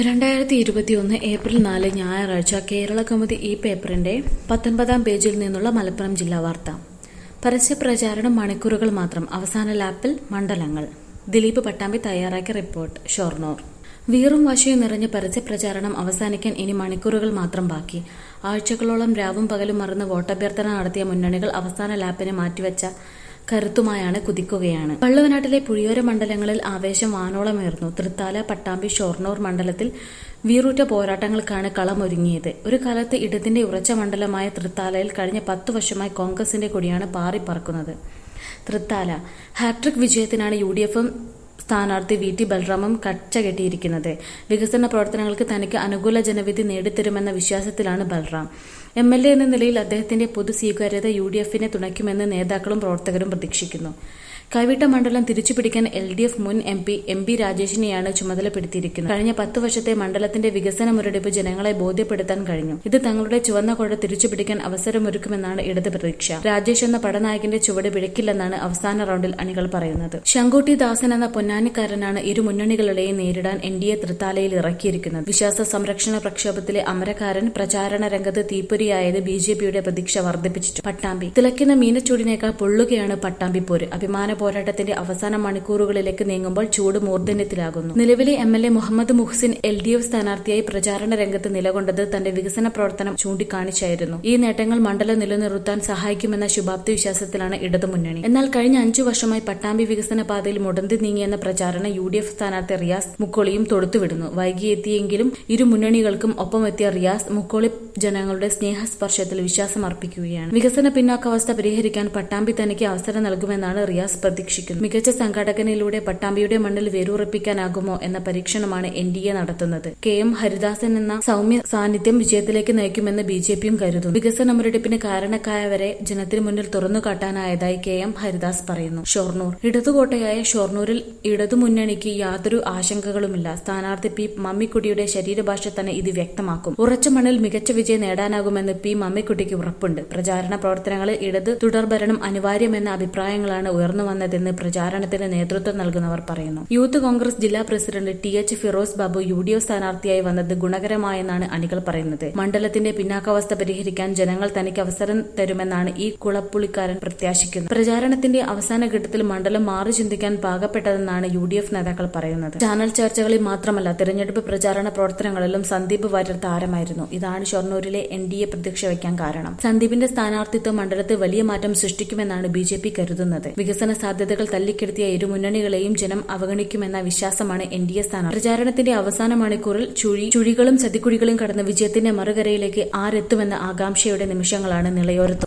രണ്ടായിരത്തി ഇരുപത്തിയൊന്ന് ഏപ്രിൽ നാല് ഞായറാഴ്ച കേരള കൗമുദി ഈ പേപ്പറിന്റെ പത്തൊൻപതാം പേജിൽ നിന്നുള്ള മലപ്പുറം ജില്ലാ വാർത്ത പരസ്യപ്രചാരണം മണിക്കൂറുകൾ മാത്രം അവസാന ലാപ്പിൽ മണ്ഡലങ്ങൾ ദിലീപ് പട്ടാമ്പി തയ്യാറാക്കിയ റിപ്പോർട്ട് ഷൊർണൂർ വീറും വാശിയും നിറഞ്ഞ പരസ്യപ്രചാരണം അവസാനിക്കാൻ ഇനി മണിക്കൂറുകൾ മാത്രം ബാക്കി ആഴ്ചകളോളം രാവും പകലും മറന്ന് വോട്ടഭ്യർത്ഥന നടത്തിയ മുന്നണികൾ അവസാന ലാപ്പിന് മാറ്റിവെച്ച കരുത്തുമായാണ് കുതിക്കുകയാണ് വള്ളുവനാട്ടിലെ പുഴിയോര മണ്ഡലങ്ങളിൽ ആവേശം വാനോളമേർന്നു തൃത്താല പട്ടാമ്പി ഷൊർണൂർ മണ്ഡലത്തിൽ വീറുറ്റ പോരാട്ടങ്ങൾക്കാണ് കളമൊരുങ്ങിയത് ഒരു കാലത്ത് ഇടതിന്റെ ഉറച്ച മണ്ഡലമായ തൃത്താലയിൽ കഴിഞ്ഞ പത്തു വർഷമായി കോൺഗ്രസിന്റെ കൊടിയാണ് പാറിപ്പറക്കുന്നത് തൃത്താല ഹാട്രിക് വിജയത്തിനാണ് യു ഡി എഫും സ്ഥാനാർത്ഥി വി ടി ബൽറാമും കച്ചകെട്ടിയിരിക്കുന്നത് വികസന പ്രവർത്തനങ്ങൾക്ക് തനിക്ക് അനുകൂല ജനവിധി നേടിത്തരുമെന്ന വിശ്വാസത്തിലാണ് ബൽറാം എം എൽ എ എന്ന നിലയിൽ അദ്ദേഹത്തിന്റെ പൊതു സ്വീകാര്യത യു ഡി എഫിനെ തുണയ്ക്കുമെന്ന് നേതാക്കളും പ്രവർത്തകരും പ്രതീക്ഷിക്കുന്നു കൈവിട്ട മണ്ഡലം തിരിച്ചുപിടിക്കാൻ എൽ ഡി എഫ് മുൻ എം പി എം പി രാജേഷിനെയാണ് ചുമതലപ്പെടുത്തിയിരിക്കുന്നത് കഴിഞ്ഞ പത്ത് വർഷത്തെ മണ്ഡലത്തിന്റെ വികസന മുരടിപ്പ് ജനങ്ങളെ ബോധ്യപ്പെടുത്താൻ കഴിഞ്ഞു ഇത് തങ്ങളുടെ ചുവന്ന കൊട തിരിച്ചുപിടിക്കാൻ അവസരമൊരുക്കുമെന്നാണ് ഇടത് പ്രതീക്ഷ രാജേഷ് എന്ന പടനായകന്റെ ചുവട് പിഴക്കില്ലെന്നാണ് അവസാന റൗണ്ടിൽ അണികൾ പറയുന്നത് ശങ്കുട്ടി ദാസൻ എന്ന പൊന്നാനിക്കാരനാണ് ഇരു മുന്നണികളുടെയും നേരിടാൻ എൻ ഡി എ തൃത്താലയിൽ ഇറക്കിയിരിക്കുന്നത് വിശ്വാസ സംരക്ഷണ പ്രക്ഷോഭത്തിലെ അമരക്കാരൻ പ്രചാരണ രംഗത്ത് തീപ്പൊരിയായത് ബി ജെ പിയുടെ പ്രതീക്ഷ വർദ്ധിപ്പിച്ചിട്ടു പട്ടാമ്പി തിളക്കുന്ന മീനച്ചൂടിനേക്കാൾ പൊള്ളുകയാണ് പട്ടാമ്പി പോര് അഭിമാന പോരാട്ടത്തിന്റെ അവസാന മണിക്കൂറുകളിലേക്ക് നീങ്ങുമ്പോൾ ചൂട് മൂർധന്യത്തിലാകുന്നു നിലവിലെ M L A Muhammad Muhsin L D F സ്ഥാനാർത്ഥിയായി പ്രചാരണ രംഗത്ത് നിലകൊണ്ടത് തന്റെ വികസന പ്രവർത്തനം ചൂണ്ടിക്കാണിച്ചായിരുന്നു ഈ നേട്ടങ്ങൾ മണ്ഡലം നിലനിർത്താൻ സഹായിക്കുമെന്ന ശുഭാപ്തി വിശ്വാസത്തിലാണ് ഇടതുമുന്നണി എന്നാൽ കഴിഞ്ഞ അഞ്ചു വർഷമായി പട്ടാമ്പി വികസന പാതയിൽ മുടന്തി നീങ്ങിയെന്ന പ്രചാരണം യു ഡി എഫ് സ്ഥാനാർത്ഥി റിയാസ് മുക്കോളിയും തൊടുത്തുവിടുന്നു വൈകിയെത്തിയെങ്കിലും ഇരു മുന്നണികൾക്കും ഒപ്പമെത്തിയ റിയാസ് മുക്കോളി ജനങ്ങളുടെ സ്നേഹസ്പർശത്തിൽ വിശ്വാസം അർപ്പിക്കുകയാണ് വികസന പിന്നാക്കാവസ്ഥ പരിഹരിക്കാൻ പട്ടാമ്പി തനിക്ക് അവസരം നൽകുമെന്നാണ് റിയാസ് പ്രതീക്ഷിക്കുന്നത് മികച്ച സംഘാടകനിലൂടെ പട്ടാമ്പിയുടെ മണ്ണിൽ വേരൂറപ്പിക്കാനാകുമോ എന്ന പരീക്ഷണമാണ് എൻ ഡി എ നടത്തുന്നത് കെ എം ഹരിദാസൻ എന്ന സൗമ്യ സാന്നിധ്യം വിജയത്തിലേക്ക് നയിക്കുമെന്ന് ബി ജെ പിയും കരുതുന്നു വികസന മുരടിപ്പിന് കാരണക്കായവരെ ജനത്തിന് മുന്നിൽ തുറന്നുകാട്ടാനായതായി കെ എം ഹരിദാസ് പറയുന്നു ഷൊർണൂർ ഇടതുകോട്ടയായ ഷൊർണൂരിൽ ഇടതുമുന്നണിക്ക് യാതൊരു ആശങ്കകളുമില്ല സ്ഥാനാർത്ഥി പി മമ്മിക്കുട്ടിയുടെ ശരീരഭാഷ തന്നെ ഇത് വ്യക്തമാക്കും ഉറച്ച മണ്ണിൽ മികച്ച വിജയം നേടാനാകുമെന്ന് പി മമ്മിക്കുട്ടിക്ക് ഉറപ്പുണ്ട് പ്രചാരണ പ്രവർത്തനങ്ങളിൽ ഇടത് തുടർഭരണം അനിവാര്യമെന്ന അഭിപ്രായങ്ങളാണ് ഉയർന്നു വന്നതെന്ന് പ്രചാരണത്തിന് നേതൃത്വം നൽകുന്നവർ പറയുന്നു യൂത്ത് കോൺഗ്രസ് ജില്ലാ president T H Firos Babu U D F സ്ഥാനാർത്ഥിയായി വന്നത് ഗുണകരമായെന്നാണ് അണികൾ പറയുന്നത് മണ്ഡലത്തിന്റെ പിന്നാക്കാവസ്ഥ പരിഹരിക്കാൻ ജനങ്ങൾ തനിക്ക് അവസരം തരുമെന്നാണ് ഈ കുളപ്പുളിക്കാരൻ പ്രത്യാശിക്കുന്നത് പ്രചാരണത്തിന്റെ അവസാന ഘട്ടത്തിൽ മണ്ഡലം മാറി ചിന്തിക്കാൻ പാകപ്പെട്ടതെന്നാണ് യു ഡി എഫ് നേതാക്കൾ പറയുന്നത് ചാനൽ ചർച്ചകളിൽ മാത്രമല്ല തെരഞ്ഞെടുപ്പ് പ്രചാരണ പ്രവർത്തനങ്ങളിലും സന്ദീപ് വാര്യർ താരമായിരുന്നു ഇതാണ് ഷൊർണൂരിലെ എൻ ഡി എ പ്രതീക്ഷ വയ്ക്കാൻ കാരണം സന്ദീപിന്റെ സ്ഥാനാർത്ഥിത്വം മണ്ഡലത്തിൽ വലിയ മാറ്റം സൃഷ്ടിക്കുമെന്നാണ് ബി ജെ പി കരുതുന്നത് വികസന സാധ്യതകൾ തല്ലിക്കെടുത്തിയ ഇരു മുന്നണികളെയും ജനം അവഗണിക്കുമെന്ന വിശ്വാസമാണ് എൻ ഡി എ സ്ഥാനം പ്രചാരണത്തിന്റെ അവസാന മണിക്കൂറിൽ ചുഴി ചുഴികളും ചതിക്കുഴികളും കടന്ന് വിജയത്തിന്റെ മറുകരയിലേക്ക് ആരെത്തുമെന്ന ആകാംക്ഷയുടെ നിമിഷങ്ങളാണ് നിളയോരത്ത്